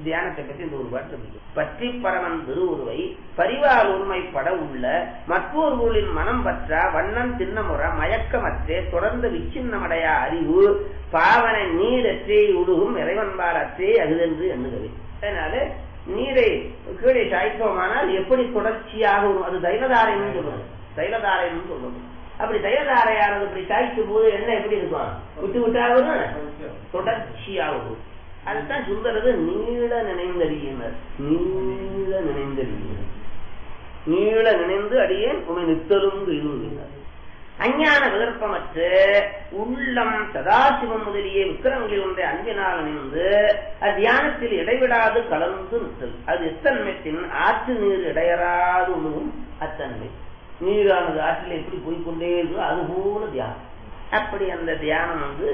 தியானத்தை பற்றி இந்த ஒரு பாட்டு இருக்கு பற்றி பரமன் திருவுருவை பரிவார் உரிமை பட உள்ள மற்றொருவர்களின் மனம் பற்றா வண்ணம் திண்ணமுற மயக்கமற்றே தொடர்ந்து விச்சின்னமடையா அறிவு பாவனை நீரற்றே உருகும் இறைவன்பால் அற்றே அகுதென்று எண்ணுகிறது அதனால நீரை கீழே சாய்ப்போமானால் எப்படி தொடர்ச்சியாக வரும் அது தைலதாரைன்னு சொல்றது தைலதாரைன்னு சொல்றது அப்படி தைலதாரையானது இப்படி சாய்க்கும் போது என்ன எப்படி இருக்கும் விட்டு விட்டா வரும் தொடர்ச்சியாக வரும் அதுதான் சுந்தரது நீள நினைந்தறியினர் நீள நினைந்தறியினர் நீள நினைந்து அடியேன் உமை நித்தலும் எழுதினார் அஞ்ஞான விகற்பமற்று உள்ளம் சதாசிவம் முதலிய விக்கிரங்களில் ஒன்றை அன்பினால் அணிந்து தியானத்தில் இடைவிடாது கலந்து நிற்றல் அது எத்தன்மைத்தின் ஆற்று நீர் இடையறாது உழுவும் அத்தன்மை நீரானது ஆற்றில் எப்படி போய்கொண்டே இருக்கோ அது போல தியானம் அப்படி அந்த தியானம் வந்து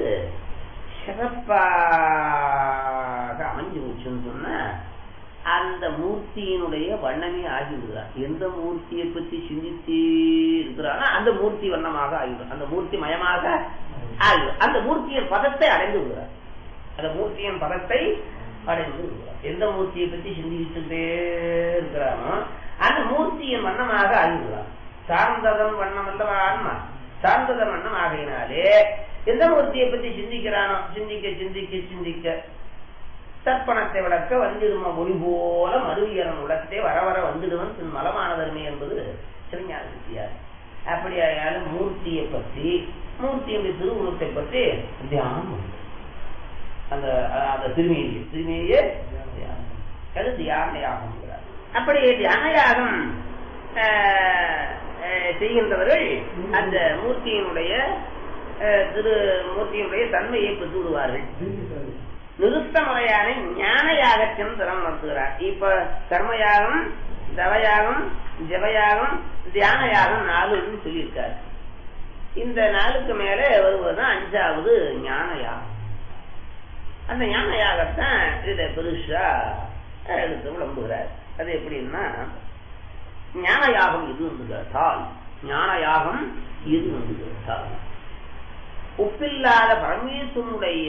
சிறப்பாக அமைஞ்சு போச்சுன்னு சொன்னா அந்த மூர்த்தியினுடைய வண்ணமே ஆகிவிடுகிறார் எந்த மூர்த்தியை பற்றி சிந்தித்தே இருக்கிறாரோ அந்த மூர்த்தி வண்ணமாக ஆகிவிடும் அந்த மூர்த்தி மயமாக ஆகிவிடும் அந்த மூர்த்தியின் பதத்தை அடைந்து விடுகிறார் அந்த மூர்த்தியின் பதத்தை அடைந்து விடுகிறார் எந்த மூர்த்தியை பற்றி சிந்திச்சுட்டே இருக்கிறானோ அந்த மூர்த்தியின் வண்ணமாக ஆகிவிடுகிறார் சார்ந்ததன் வண்ணம் அல்லவா ஆன்மா சார்ந்ததன் வண்ணம் ஆகையினாலே எந்த மூர்த்தியை பற்றி சிந்திக்கிறானோ சிந்திக்க சிந்திக்க சிந்திக்க தர்ப்பணத்தை விளக்க வந்திடுமா ஒளி போல மருவியரன் உலகத்தை வர வர வந்துடுவன் பின் மலமானதர்மே என்பது சிவஞான சித்தியார் அப்படியாயாலும் மூர்த்தியை பற்றி மூர்த்தியுடைய திருவுருவத்தை பற்றி தியானம் அந்த அந்த திருமேனியை திருமேனியே அது தியான யாகம் அப்படி தியான யாகம் செய்கின்றவர்கள் அந்த மூர்த்தியினுடைய திரு மூர்த்தியினுடைய தன்மையை பெற்று விடுவார்கள் நிறுத்த முறையான ஞான யாகத்தின் திறம் நடத்துகிறார் இப்ப கர்மயாகம் தவயாகம் ஜபயாகம் தியான யாகம் நாலுன்னு சொல்லியிருக்காரு இந்த நாளுக்கு மேல வருவதுதான் அஞ்சாவது ஞான யாகம் அந்த ஞான யாகத்தான் இதை பெருசா எடுத்து விளம்புகிறார் அது எப்படின்னா ஞான யாகம் எது வந்து கேட்டால் ஞான யாகம் எது வந்து கேட்டால் ஒப்பில்லாத பரமேஸ்வனுடைய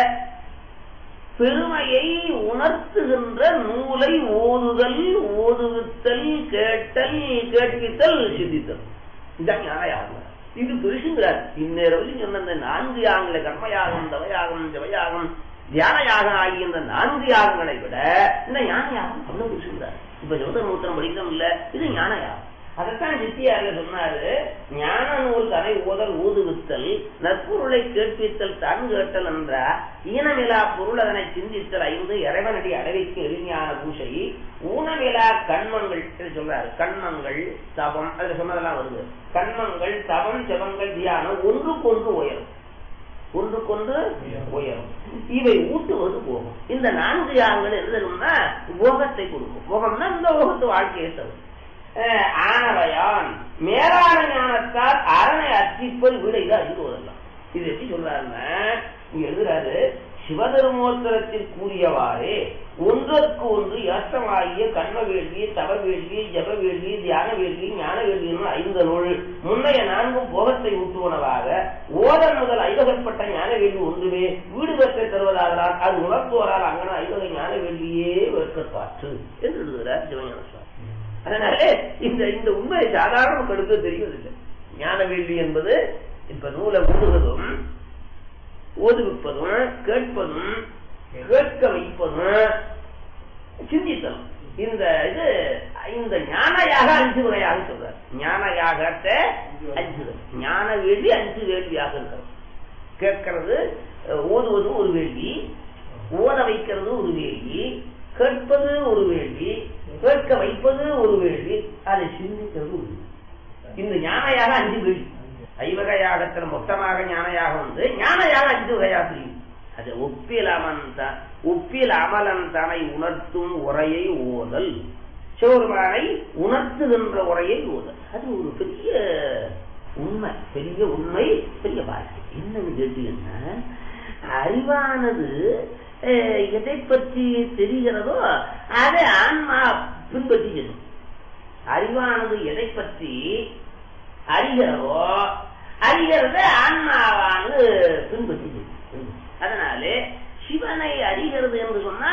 பெருமையை உணர்த்துகின்ற நூலை ஓதுதல் ஓதுவித்தல் கேட்டல் கேட்பித்தல் சிந்தித்தல் இதான் ஞானயாகம் இது பெருசுங்கிறார் இந்நேரம் சொன்ன நான்கு யாகங்களை கர்மயாகம் தவயாகம் ஜவயாகம் தியானயாகம் ஆகிய இந்த நான்கு யாகங்களை விட இந்த ஞானயாகம் அவ்வளவு பெருசுங்கிறார் இப்ப ஜோதர் மூத்திரம் படிக்கிறோம் இல்ல இது ஞானயாகம் அதைத்தான் சித்தியார்ல சொன்னாரு ஞான நூல் கதை ஓதல் ஊதுவித்தல் நற்பொருளை கேட்பித்தல் தான் கேட்டல் என்றா ஈனமிலா பொருள் அதனை சிந்தித்தல் ஐந்து இறைவனடி அடவைக்கு எளிஞான பூசை ஊனமிலா கண்மங்கள் சொல்றாரு கண்மங்கள் தபம் அதுல சொன்னதெல்லாம் வருது கண்மங்கள் தபம் ஜபங்கள் தியானம் ஒன்றுக்கொன்று உயரும் ஒன்றுக்கொன்று உயரும் இவை ஊட்டுவது போகும் இந்த நான்கு யாகங்கள் எழுதணும்னா போகத்தை கொடுக்கும் போகம்னா இந்த போகத்து வாழ்க்கையை தரும் ஆனவையான் மேலான ஞானத்தால் அரணை அர்ச்சிப்பல் வீடையில் அறிந்துவதெல்லாம் இது எப்படி சொல்றாருன்னா இங்க எழுதுறாரு சிவதர்மோத்தரத்தில் கூறியவாறே ஒன்றற்கு ஒன்று ஏற்றமாகிய கண்ம வேள்வி தவ வேள்வி ஜப வேள்வி தியான வேள்வி ஞான வேள்வி ஐந்து நூல் முன்னைய நான்கும் போகத்தை ஊட்டுவனவாக ஓதன் முதல் ஐவகப்பட்ட ஞான வேள்வி ஒன்றுமே வீடு பெற்றை தருவதாகலாம் அது உணர்த்துவரால் அங்கன ஐவகை ஞான வேள்வியே வெட்கப்பாற்று என்று எழுதுகிறார் சிவஞான சுவாமி அதனால இந்த இந்த உண்மை சாதாரண மக்களுக்கு தெரிவதில்லை ஞான வேள்வி என்பது இப்ப நூலை ஊடுவதும் ஓதுவிப்பதும் கேட்பதும் கேட்க வைப்பதும் சிந்தித்தலும் இந்த இது இந்த ஞானயாக அஞ்சு முறையாக சொல்றார் ஞானயாகத்தை அஞ்சு ஞான வேள்வி அஞ்சு வேள்வியாக இருக்கிறது கேட்கறது ஓதுவது ஒரு வேள்வி ஓத வைக்கிறது ஒரு வேள்வி கேட்பது ஒரு வேள்வி கேட்க வைப்பது ஒரு வேள்வி அதை சிந்திக்கிறது ஒரு இந்த ஞானயாக அஞ்சு வேள்வி ஐவகையாகத்துல மொத்தமாக ஞானயாக வந்து ஞானயாக அஞ்சு வகையாக பிரியும் அது ஒப்பில் அமன்தான் ஒப்பில் அமலன் தனை உணர்த்தும் உரையை ஓதல் சிவருமானை உணர்த்துகின்ற உரையை ஓதல் அது ஒரு பெரிய உண்மை பெரிய உண்மை பெரிய பாக்கியம் என்னன்னு கேட்டீங்கன்னா அறிவானது எதை பற்றி தெரிகிறதோ அதை ஆன்மா பின்பற்றி செல்லும் அறிவானது எதை பற்றி அறிகிறதோ அறிகிறத ஆன்மாவானது பின்பற்றி செல்லும் அதனாலே சிவனை அறிகிறது என்று சொன்னால்